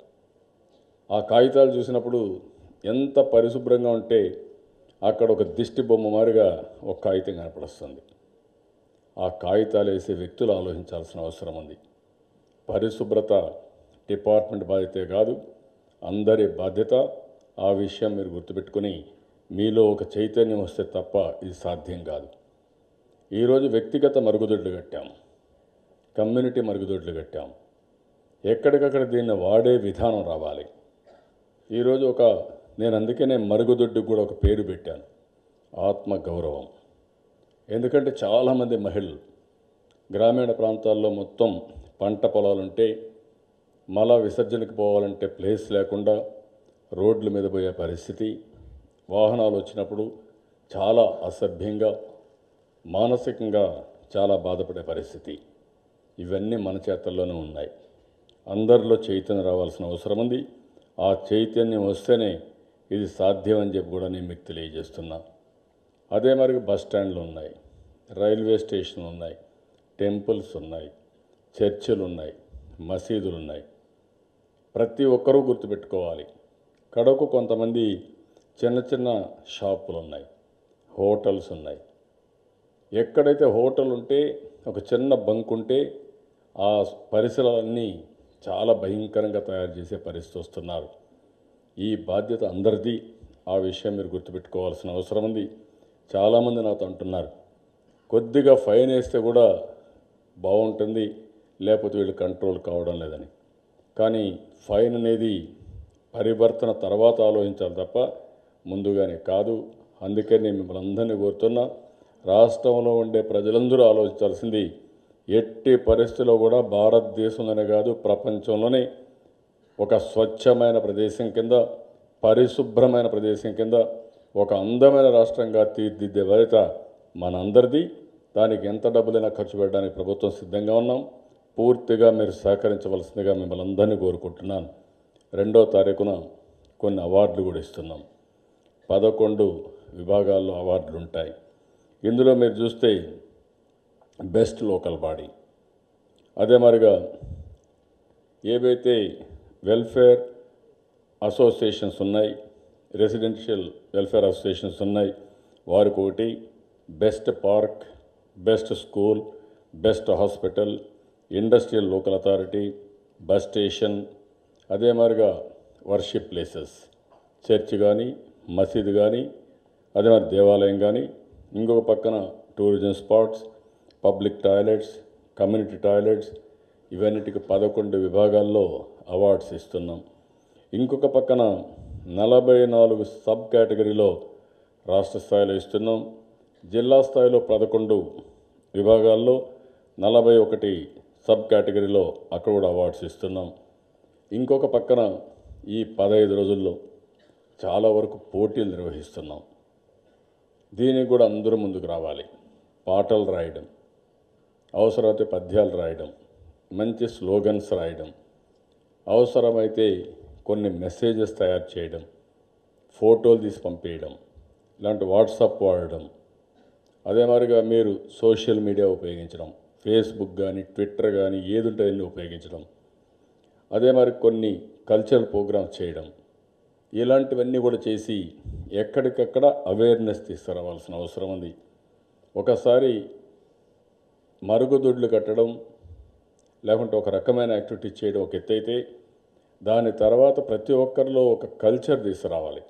ఆ కాగితాలు చూసినప్పుడు ఎంత పరిశుభ్రంగా ఉంటే అక్కడ ఒక దిష్టి బొమ్మ మారిగా ఒక కాగితం కనపడుస్తుంది ఆ కాగితాలు వేసే వ్యక్తులు ఆలోచించాల్సిన అవసరం ఉంది పరిశుభ్రత డిపార్ట్మెంట్ బాధ్యతే కాదు అందరి బాధ్యత ఆ విషయం మీరు గుర్తుపెట్టుకుని మీలో ఒక చైతన్యం వస్తే తప్ప ఇది సాధ్యం కాదు ఈరోజు వ్యక్తిగత మరుగుదొడ్లు కట్టాం కమ్యూనిటీ మరుగుదొడ్లు కట్టాం ఎక్కడికక్కడ దీన్ని వాడే విధానం రావాలి ఈరోజు ఒక నేను అందుకనే మరుగుదొడ్డుకు కూడా ఒక పేరు పెట్టాను ఆత్మ గౌరవం ఎందుకంటే చాలామంది మహిళలు గ్రామీణ ప్రాంతాల్లో మొత్తం పంట పొలాలుంటే మల విసర్జనకి పోవాలంటే ప్లేస్ లేకుండా రోడ్ల మీద పోయే పరిస్థితి వాహనాలు వచ్చినప్పుడు చాలా అసభ్యంగా మానసికంగా చాలా బాధపడే పరిస్థితి ఇవన్నీ మన చేతల్లోనే ఉన్నాయి అందరిలో చైతన్యం రావాల్సిన అవసరం ఉంది ఆ చైతన్యం వస్తేనే ఇది సాధ్యం అని చెప్పి కూడా నేను మీకు తెలియజేస్తున్నా అదే మరి బస్ స్టాండ్లు ఉన్నాయి రైల్వే స్టేషన్లు ఉన్నాయి టెంపుల్స్ ఉన్నాయి చర్చిలు ఉన్నాయి మసీదులు ఉన్నాయి ప్రతి ఒక్కరూ గుర్తుపెట్టుకోవాలి కడకు కొంతమంది చిన్న చిన్న షాపులు ఉన్నాయి హోటల్స్ ఉన్నాయి ఎక్కడైతే హోటల్ ఉంటే ఒక చిన్న బంక్ ఉంటే ఆ పరిసరాలన్నీ చాలా భయంకరంగా తయారు చేసే పరిస్థితి వస్తున్నారు ఈ బాధ్యత అందరిది ఆ విషయం మీరు గుర్తుపెట్టుకోవాల్సిన అవసరం ఉంది చాలామంది నాతో అంటున్నారు కొద్దిగా ఫైన్ వేస్తే కూడా బాగుంటుంది లేకపోతే వీళ్ళు కంట్రోల్ కావడం లేదని కానీ ఫైన్ అనేది పరివర్తన తర్వాత ఆలోచించాలి తప్ప ముందుగానే కాదు అందుకే నేను మిమ్మల్ని అందరినీ కోరుతున్నా రాష్ట్రంలో ఉండే ప్రజలందరూ ఆలోచించాల్సింది ఎట్టి పరిస్థితిలో కూడా భారతదేశంలోనే కాదు ప్రపంచంలోనే ఒక స్వచ్ఛమైన ప్రదేశం కింద పరిశుభ్రమైన ప్రదేశం కింద ఒక అందమైన రాష్ట్రంగా తీర్చిదిద్దే బాధ్యత మనందరిది దానికి ఎంత డబ్బులైనా ఖర్చు పెట్టడానికి ప్రభుత్వం సిద్ధంగా ఉన్నాం పూర్తిగా మీరు సహకరించవలసిందిగా మిమ్మల్ని అందరినీ కోరుకుంటున్నాను రెండో తారీఖున కొన్ని అవార్డులు కూడా ఇస్తున్నాం పదకొండు విభాగాల్లో అవార్డులు ఉంటాయి ఇందులో మీరు చూస్తే బెస్ట్ లోకల్ బాడీ అదే మరిగా ఏవైతే వెల్ఫేర్ అసోసియేషన్స్ ఉన్నాయి రెసిడెన్షియల్ వెల్ఫేర్ అసోసియేషన్స్ ఉన్నాయి వారికి ఒకటి best park best school best hospital industrial local authority bus station అదే మాదిరిగా వర్షిప్ ప్లేసెస్ చర్చ్ కానీ మసీద్ కానీ అదే మరి దేవాలయం కానీ ఇంకొక పక్కన tourism spots public toilets community toilets ఇవన్నిటికి పదకొండు విభాగాల్లో అవార్డ్స్ ఇస్తున్నాం ఇంకొక పక్కన నలభై నాలుగు సబ్ కేటగిరీలో రాష్ట్ర స్థాయిలో ఇస్తున్నాం జిల్లా స్థాయిలో పదకొండు విభాగాల్లో నలభై ఒకటి సబ్ కేటగిరీలో అక్కడ కూడా అవార్డ్స్ ఇస్తున్నాం ఇంకొక పక్కన ఈ పదహైదు రోజుల్లో చాలా వరకు పోటీలు నిర్వహిస్తున్నాం దీనికి కూడా అందరూ ముందుకు రావాలి పాటలు రాయడం అవసరమైతే పద్యాలు రాయడం మంచి స్లోగన్స్ రాయడం అవసరమైతే కొన్ని మెసేజెస్ తయారు చేయడం ఫోటోలు తీసి పంపేయడం ఇలాంటి వాట్సాప్ వాడడం అదే మాదిరిగా మీరు సోషల్ మీడియా ఉపయోగించడం ఫేస్బుక్ కానీ ట్విట్టర్ కానీ ఏది ఉంటే అన్ని ఉపయోగించడం అదే మరి కొన్ని కల్చరల్ ప్రోగ్రామ్స్ చేయడం ఇలాంటివన్నీ కూడా చేసి ఎక్కడికక్కడ అవేర్నెస్ తీసుకురావాల్సిన అవసరం ఉంది ఒకసారి మరుగుదొడ్లు కట్టడం లేకుంటే ఒక రకమైన యాక్టివిటీ చేయడం ఒక ఎత్తు అయితే దాని తర్వాత ప్రతి ఒక్కరిలో ఒక కల్చర్ తీసుకురావాలి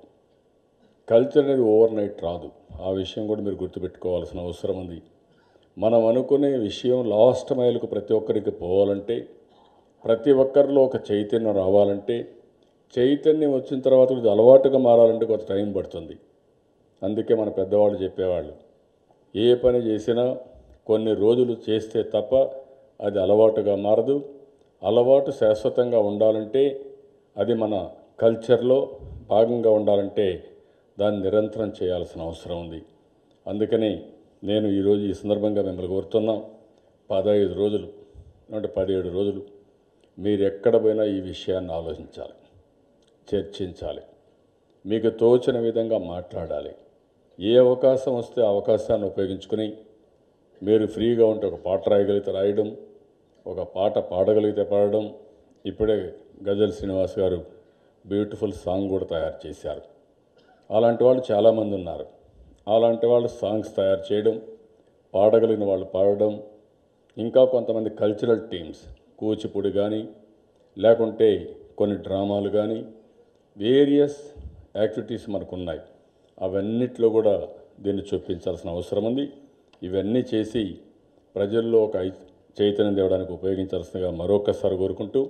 కల్చర్ అనేది ఓవర్ నైట్ రాదు ఆ విషయం కూడా మీరు గుర్తుపెట్టుకోవాల్సిన అవసరం ఉంది మనం అనుకునే విషయం లాస్ట్ మైల్కు ప్రతి ఒక్కరికి పోవాలంటే ప్రతి ఒక్కరిలో ఒక చైతన్యం రావాలంటే చైతన్యం వచ్చిన తర్వాత ఇది అలవాటుగా మారాలంటే కొంత టైం పడుతుంది అందుకే మన పెద్దవాళ్ళు చెప్పేవాళ్ళు ఏ పని చేసినా కొన్ని రోజులు చేస్తే తప్ప అది అలవాటుగా మారదు అలవాటు శాశ్వతంగా ఉండాలంటే అది మన కల్చర్లో భాగంగా ఉండాలంటే దాన్ని నిరంతరం చేయాల్సిన అవసరం ఉంది అందుకని నేను ఈరోజు ఈ సందర్భంగా మిమ్మల్ని కోరుతున్నాం పదహైదు రోజులు అంటే పదిహేడు రోజులు మీరు ఎక్కడ పోయినా ఈ విషయాన్ని ఆలోచించాలి చర్చించాలి మీకు తోచిన విధంగా మాట్లాడాలి ఏ అవకాశం వస్తే ఆ అవకాశాన్ని ఉపయోగించుకుని మీరు ఫ్రీగా ఉంటే ఒక పాట రాయగలిగితే రాయడం ఒక పాట పాడగలిగితే పాడడం ఇప్పుడే గజల్ శ్రీనివాస్ గారు బ్యూటిఫుల్ సాంగ్ కూడా తయారు చేశారు అలాంటి వాళ్ళు చాలామంది ఉన్నారు అలాంటి వాళ్ళు సాంగ్స్ తయారు చేయడం పాడగలిగిన వాళ్ళు పాడడం ఇంకా కొంతమంది కల్చరల్ టీమ్స్ కూచిపూడి కానీ లేకుంటే కొన్ని డ్రామాలు కానీ వేరియస్ యాక్టివిటీస్ మనకు ఉన్నాయి అవన్నిట్లో కూడా దీన్ని చూపించాల్సిన అవసరం ఉంది ఇవన్నీ చేసి ప్రజల్లో ఒక ఐ- చైతన్యం తేవడానికి ఉపయోగించాల్సిందిగా మరొకసారి కోరుకుంటూ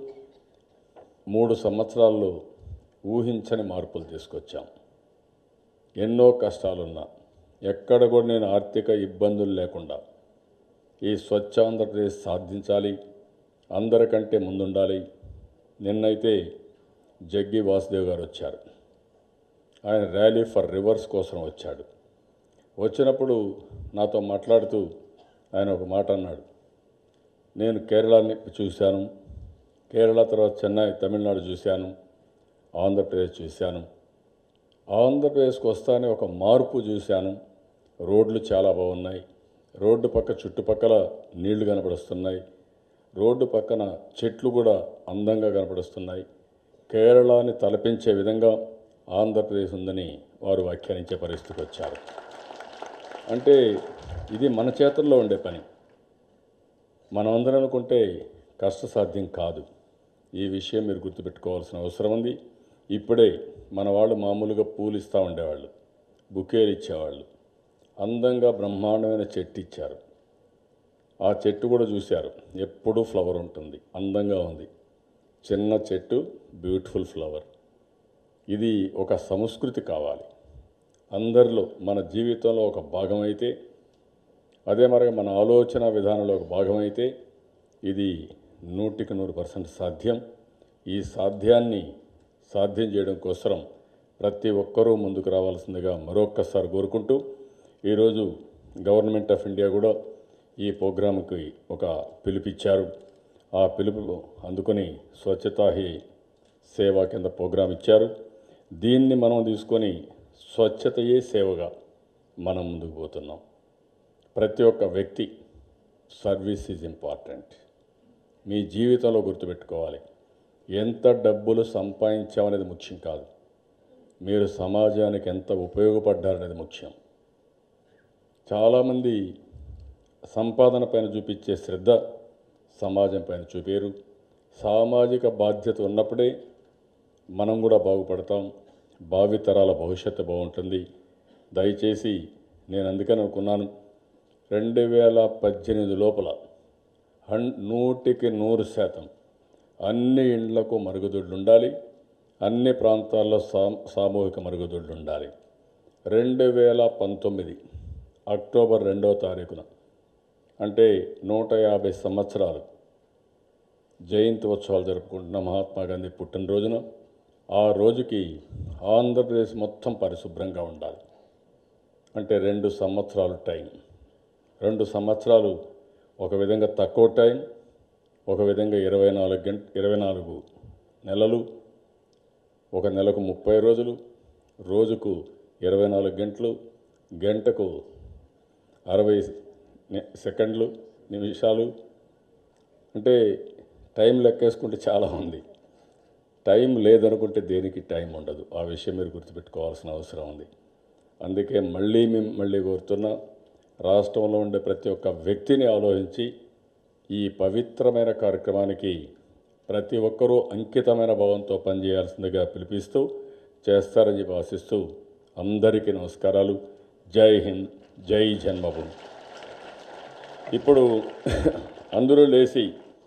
మూడు సంవత్సరాల్లో ఊహించని మార్పులు తీసుకొచ్చాం ఎన్నో కష్టాలున్నా ఎక్కడ కూడా నేను ఆర్థిక ఇబ్బందులు లేకుండా ఈ స్వచ్ఛ ఆంధ్రప్రదేశ్ సాధించాలి అందరికంటే ముందుండాలి నిన్నైతే జగ్గి వాసుదేవ్ గారు వచ్చారు ఆయన ర్యాలీ ఫర్ రివర్స్ కోసం వచ్చాడు వచ్చినప్పుడు నాతో మాట్లాడుతూ ఆయన ఒక మాట అన్నాడు నేను కేరళని చూశాను కేరళ తర్వాత చెన్నై తమిళనాడు చూశాను ఆంధ్రప్రదేశ్ చూశాను ఆంధ్రప్రదేశ్కి వస్తానే ఒక మార్పు చూశాను రోడ్లు చాలా బాగున్నాయి రోడ్డు పక్క చుట్టుపక్కల నీళ్లు కనపడుస్తున్నాయి రోడ్డు పక్కన చెట్లు కూడా అందంగా కనపడుస్తున్నాయి కేరళని తలపించే విధంగా ఆంధ్రప్రదేశ్ ఉందని వారు వ్యాఖ్యానించే పరిస్థితికి వచ్చారు అంటే ఇది మన చేతుల్లో ఉండే పని మనమందరం అనుకుంటే కష్టసాధ్యం కాదు ఈ విషయం మీరు గుర్తుపెట్టుకోవాల్సిన అవసరం ఉంది ఇప్పుడే మన వాళ్ళు మామూలుగా పూలు ఇస్తూ ఉండేవాళ్ళు బుకేలు ఇచ్చేవాళ్ళు అందంగా బ్రహ్మాండమైన చెట్టు ఇచ్చారు ఆ చెట్టు కూడా చూశారు ఎప్పుడూ ఫ్లవర్ ఉంటుంది అందంగా ఉంది చిన్న చెట్టు బ్యూటిఫుల్ ఫ్లవర్ ఇది ఒక సంస్కృతి కావాలి అందరిలో మన జీవితంలో ఒక భాగమైతే అదే మరి మన ఆలోచన విధానంలో ఒక భాగమైతే ఇది నూటికి నూరు పర్సెంట్ సాధ్యం ఈ సాధ్యాన్ని సాధ్యం చేయడం కోసం ప్రతి ఒక్కరూ ముందుకు రావాల్సిందిగా మరొక్కసారి కోరుకుంటూ ఈరోజు గవర్నమెంట్ ఆఫ్ ఇండియా కూడా ఈ ప్రోగ్రాంకి ఒక పిలుపిచ్చారు ఆ పిలుపు అందుకొని స్వచ్ఛతా హీ సేవ కింద ప్రోగ్రాం ఇచ్చారు దీన్ని మనం తీసుకొని స్వచ్ఛతయే సేవగా మనం ముందుకు పోతున్నాం ప్రతి ఒక్క వ్యక్తి సర్వీస్ ఈజ్ ఇంపార్టెంట్ మీ జీవితంలో గుర్తుపెట్టుకోవాలి ఎంత డబ్బులు సంపాదించామనేది ముఖ్యం కాదు మీరు సమాజానికి ఎంత ఉపయోగపడ్డారనేది ముఖ్యం చాలామంది సంపాదన పైన చూపించే శ్రద్ధ సమాజం పైన చూపేరు సామాజిక బాధ్యత ఉన్నప్పుడే మనం కూడా బాగుపడతాం భావితరాల భవిష్యత్తు బాగుంటుంది దయచేసి నేను అందుకని అనుకున్నాను రెండు వేల పద్దెనిమిది లోపల హన్ నూటికి నూరు శాతం అన్ని ఇండ్లకు మరుగుదొడ్లు ఉండాలి అన్ని ప్రాంతాల్లో సా సామూహిక మరుగుదొడ్లు ఉండాలి రెండు వేల పంతొమ్మిది అక్టోబర్ రెండవ తారీఖున అంటే నూట యాభై సంవత్సరాలు జయంతి ఉత్సవాలు జరుపుకుంటున్న మహాత్మా గాంధీ పుట్టినరోజున ఆ రోజుకి ఆంధ్రప్రదేశ్ మొత్తం పరిశుభ్రంగా ఉండాలి అంటే రెండు సంవత్సరాలు టైం రెండు సంవత్సరాలు ఒక విధంగా తక్కువ టైం ఒక విధంగా ఇరవై నాలుగు గంట ఇరవై నాలుగు నెలలు ఒక నెలకు ముప్పై రోజులు రోజుకు ఇరవై నాలుగు గంటలు గంటకు అరవై ని- సెకండ్లు నిమిషాలు అంటే టైం లెక్కేసుకుంటే చాలా ఉంది టైం లేదనుకుంటే దేనికి టైం ఉండదు ఆ విషయం మీరు గుర్తుపెట్టుకోవాల్సిన అవసరం ఉంది అందుకే మళ్ళీ మేము మళ్ళీ కోరుతున్నా రాష్ట్రంలో ఉండే ప్రతి ఒక్క వ్యక్తిని ఆలోచించి ఈ పవిత్రమైన కార్యక్రమానికి ప్రతి ఒక్కరూ అంకితమైన భావంతో పనిచేయాల్సిందిగా పిలిపిస్తూ చేస్తారని చెప్పి ఆశిస్తూ అందరికీ నమస్కారాలు జై హింద్ జై జన్మభూమి ఇప్పుడు అందరూ లేచి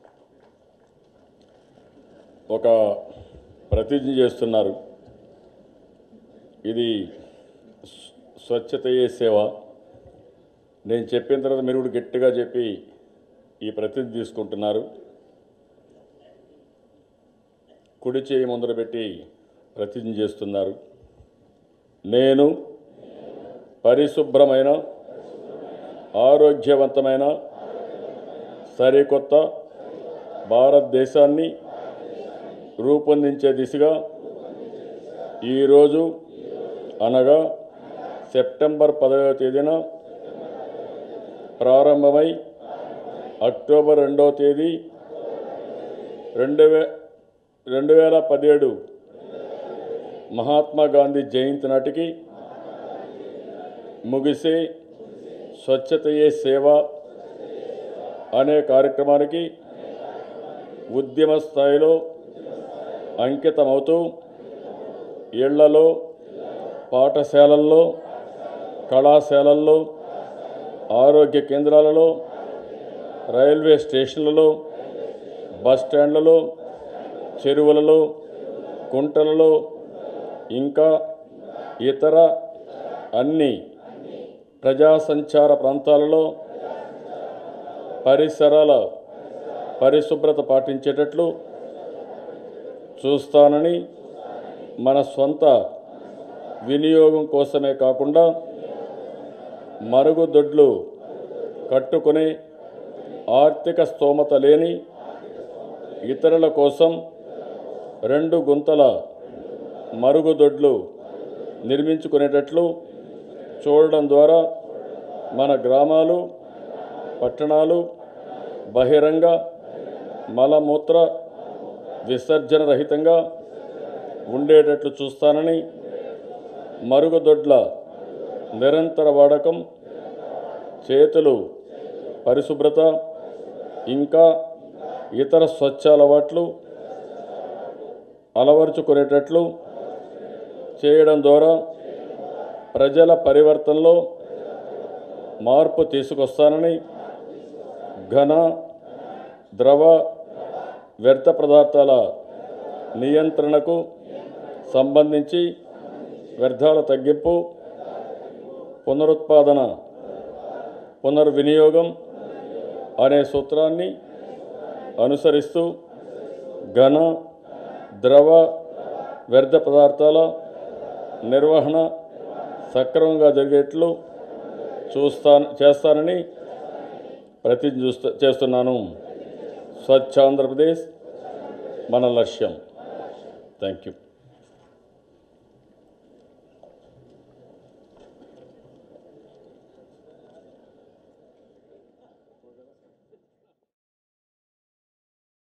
ఒక ప్రతిజ్ఞ చేస్తున్నారు ఇది స్వ- స్వచ్ఛతయే సేవ నేను చెప్పిన తర్వాత మీరు కూడా గట్టిగా చెప్పి ఈ ప్రతిజ్ఞ తీసుకుంటున్నారు కుడి చేయి ముందర పెట్టి ప్రతిజ్ఞ చేస్తున్నారు నేను పరిశుభ్రమైన ఆరోగ్యవంతమైన సరికొత్త భారతదేశాన్ని రూపొందించే దిశగా ఈరోజు అనగా సెప్టెంబర్ పదవ తేదీన ప్రారంభమై అక్టోబర్ రెండవ తేదీ రెండు వే రెండు వేల పదిహేడు మహాత్మా గాంధీ జయంతి నాటికి ముగిసే స్వచ్ఛతయే సేవ అనే కార్యక్రమానికి ఉద్యమ స్థాయిలో అంకితమవుతూ ఇళ్లలో పాఠశాలల్లో కళాశాలల్లో ఆరోగ్య కేంద్రాలలో రైల్వే స్టేషన్లలో బస్ స్టాండ్లలో చెరువులలో కుంటలలో ఇంకా ఇతర అన్ని ప్రజా సంచార ప్రాంతాలలో పరిసరాల పరిశుభ్రత పాటించేటట్లు చూస్తానని మన స్వంత వినియోగం కోసమే కాకుండా మరుగుదొడ్లు కట్టుకుని ఆర్థిక స్తోమత లేని ఇతరుల కోసం రెండు గుంతల మరుగుదొడ్లు నిర్మించుకునేటట్లు చూడడం ద్వారా మన గ్రామాలు పట్టణాలు బహిరంగ మలమూత్ర విసర్జన రహితంగా ఉండేటట్లు చూస్తానని మరుగుదొడ్ల నిరంతర వాడకం చేతులు పరిశుభ్రత ఇంకా ఇతర స్వచ్ఛ అలవాట్లు అలవరుచుకునేటట్లు చేయడం ద్వారా ప్రజల పరివర్తనలో మార్పు తీసుకొస్తానని ఘన ద్రవ వ్యర్థ పదార్థాల నియంత్రణకు సంబంధించి వ్యర్థాల తగ్గింపు పునరుత్పాదన పునర్వినియోగం అనే సూత్రాన్ని అనుసరిస్తూ ఘన ద్రవ వ్యర్థ పదార్థాల నిర్వహణ సక్రమంగా జరిగేట్లు చూస్తా చేస్తానని ప్రతిజ్ఞ చూస్తా చేస్తున్నాను స్వచ్ఛ ఆంధ్రప్రదేశ్ మన లక్ష్యం థ్యాంక్ యూ